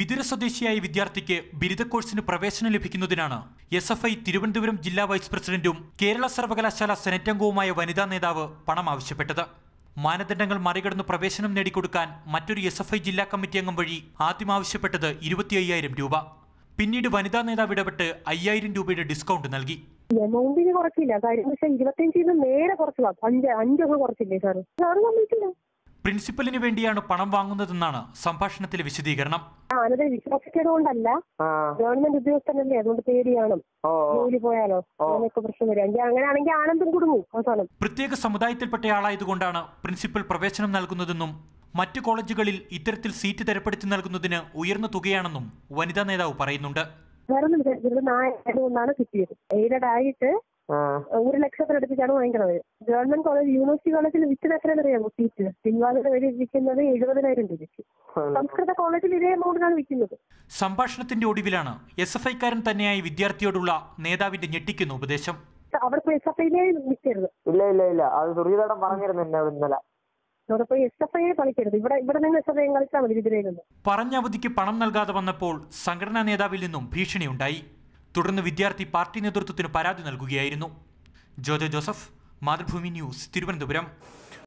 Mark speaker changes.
Speaker 1: വിതുര സ്വദേശിയായ വിദ്യാർത്ഥിക്ക് ബിരുദ കോഴ്സിന് പ്രവേശനം ലഭിക്കുന്നതിനാണ് എസ് എഫ് ഐ തിരുവനന്തപുരം ജില്ലാ വൈസ് പ്രസിഡന്റും കേരള സർവകലാശാല സെനറ്റ് അംഗവുമായ വനിതാ നേതാവ് പണം ആവശ്യപ്പെട്ടത് മാനദണ്ഡങ്ങൾ മറികടന്ന് പ്രവേശനം നേടിക്കൊടുക്കാൻ മറ്റൊരു എസ് എഫ് ഐ ജില്ലാ കമ്മിറ്റി അംഗം വഴി ആദ്യം ആവശ്യപ്പെട്ടത് ഇരുപത്തി അയ്യായിരം രൂപ പിന്നീട് വനിതാ നേതാവ് ഇടപെട്ട് അയ്യായിരം രൂപയുടെ ഡിസ്കൗണ്ട് നൽകി
Speaker 2: എമൗണ്ടിന് കുറച്ചില്ല കാര്യം പക്ഷെ ഇരുപത്തിയഞ്ചിന് നേരെ കുറച്ചതാ അഞ്ച് അഞ്ചൊക്കെ കുറച്ചില്ലേ സാറ് സാറ് സമ്മതിച്ചില്ല
Speaker 1: പ്രിൻസിപ്പലിന് വേണ്ടിയാണ് പണം വാങ്ങുന്നതെന്നാണ് സംഭാഷണത്തിലെ വിശദീകരണം
Speaker 2: ആനതെ വിശ്വസിച്ചത് കൊണ്ടല്ല
Speaker 3: ആ
Speaker 2: ഗവൺമെന്റ് ഉദ്യോഗസ്ഥനല്ലേ അതുകൊണ്ട് പേടിയാണ്
Speaker 3: ഓ
Speaker 2: ജോലി പോയാലോ അങ്ങനെയൊക്കെ പ്രശ്നം വരും എങ്കിൽ അങ്ങനെയാണെങ്കിൽ ആനന്ദം കുടുങ്ങും അവസാനം
Speaker 1: പ്രത്യേക സമുദായത്തിൽപ്പെട്ടയാളായതുകൊണ്ടാണ് പ്രിൻസിപ്പൽ പ്രവേശനം നൽകുന്നതെന്നും മറ്റു കോളേജുകളിൽ ഇത്തരത്തിൽ സീറ്റ് തരപ്പെടുത്തി നൽകുന്നതിന് ഉയർന്ന തുകയാണെന്നും വനിതാ നേതാവ് പറയുന്നുണ്ട്
Speaker 2: വേറെ ഒന്നും വിചാരിച്ചില്ല നാലായിരം കൊണ്ടാണ് കിട്ടിയത് എയ്ഡഡ് ആയിട്ട്
Speaker 3: ആ
Speaker 2: ഒരു ലക്ഷത്തിനടുപ്പിച്ചാണ് വാങ്ങിക്കുന്നത് ഗവൺമെന്റ് കോളേജ് യൂണിവേഴ്സിറ്റി കോളേജിൽ വിറ്റത് എത്രയെന്ന് അറിയാമോ സീറ്റ് പിൻവാതിന്റെ വരെ വിൽക്കുന്നത് എഴുപതിനായിരം രൂപയ്ക്ക് സംസ്കൃത കോളേജിൽ ഇതേ എമൗണ്ടിനാണ് വിൽക്കുന്നത്
Speaker 1: സംഭാഷണത്തിന്റെ ഒടുവിലാണ് എസ് എഫ് ഐക്കാരൻ തന്നെയായ വിദ്യാർത്ഥിയോടുള്ള നേതാവിന്റെ ഞെട്ടിക്കുന്ന ഉപദേശം
Speaker 2: അവിടെ പോയി എസ് എഫ് ഐയിലേ വിൽക്കരുത്
Speaker 3: ഇല്ല ഇല്ല ഇല്ല അത് സുറീതേട്ടൻ പറഞ്ഞിരുന്നു എന്നോട് ഇന്നലെ
Speaker 2: അവിടെ പോയി എസ് എഫ് ഐയെ കളിക്കരുത് ഇവിടെ ഇവിടെ നിന്ന് എസ് എഫ് ഐ കളിച്ചാൽ മതി ഇതിലേ നിന്ന്
Speaker 1: പറഞ്ഞ അവധിക്ക് പണം നൽകാതെ വന്നപ്പോൾ സംഘടനാ നേതാവിൽ നിന്നും ഭീഷണിയുണ്ടായി തുടർന്ന് വിദ്യാർത്ഥി പാർട്ടി നേതൃത്വത്തിന് പരാതി നൽകുകയായിരുന്നു ജോജോ ജോസഫ് മാതൃഭൂമി ന്യൂസ് തിരുവനന്തപുരം